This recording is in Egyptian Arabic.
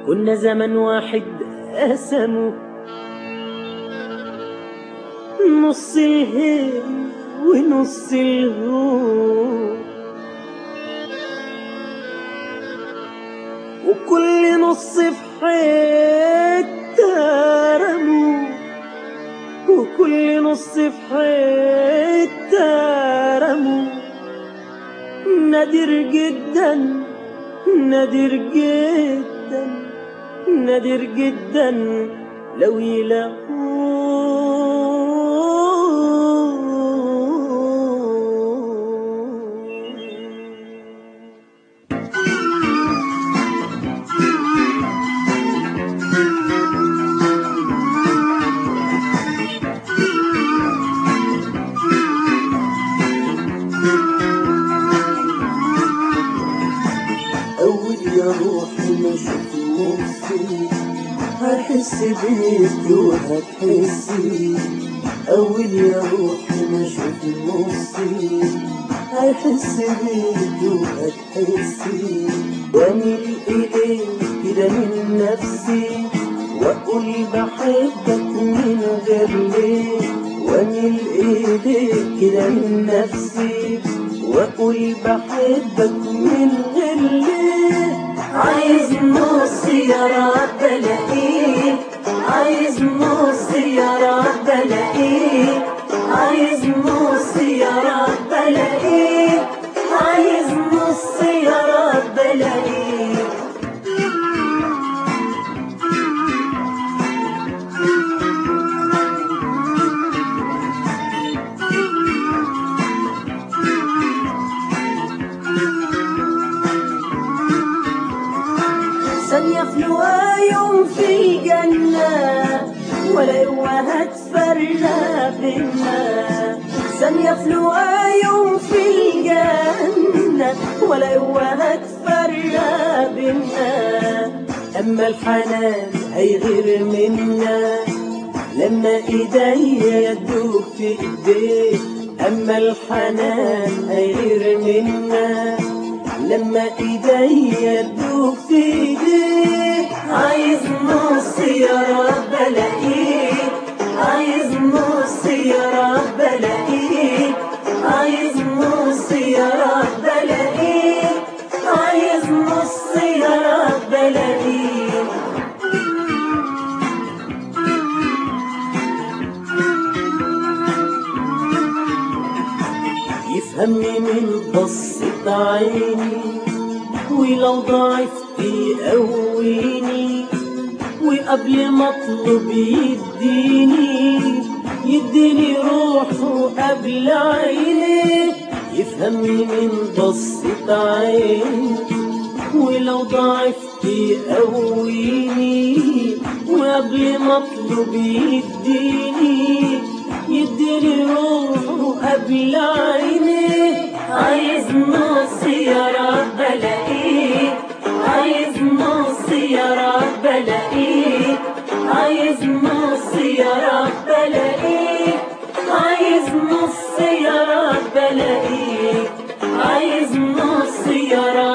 كنا زمن واحد قسمه نص الهيل ونص الهو وكل نص في حتة رموه وكل نص في حتة رموه نادر جدا نادر جدا نادر جدا لو يلاقوه أول يا روحي ما شفت نفسي هحس بيك وهتحسي أول يا روحي ما شفت نفسي هحس بيك وهتحسي واميل إليك كده من نفسي وأقول بحبك من غير ليه واميل إليك كده من نفسي وأقول بحبك من غير ليه عايز نص يا رب الاقيك عايز نص يا رب الاقيك عايز نص يا رب الاقيك عايز نص يا رب الاقيك ثانية في لواء يوم في الجنة ولا يوم هتفرق بينا ثانية في لواء يوم في الجنة ولا يوم هتفرق بينا أما الحنان هيغير منا لما إيديا يدوب في إيديك أما الحنان هيغير منا لما إيديا يدوب في إيديك عايز نص يا رب الاقيك عايز نص يا رب الاقيك عايز نص يا رب الاقيك عايز نص يا رب الاقيك يفهمني من بصة عيني ولو ضعفت يقويني وقبل ما اطلب يديني يديني روحه قبل عيني يفهمني من بصة عيني ولو ضعفت يقويني وقبل ما اطلب يديني يديني روحه قبل عيني عايز نص يا رب الاقيك عايز نص يا رب الاقيك عايز نص يا رب الاقيك عايز نص يا رب الاقيك عايز نص يا رب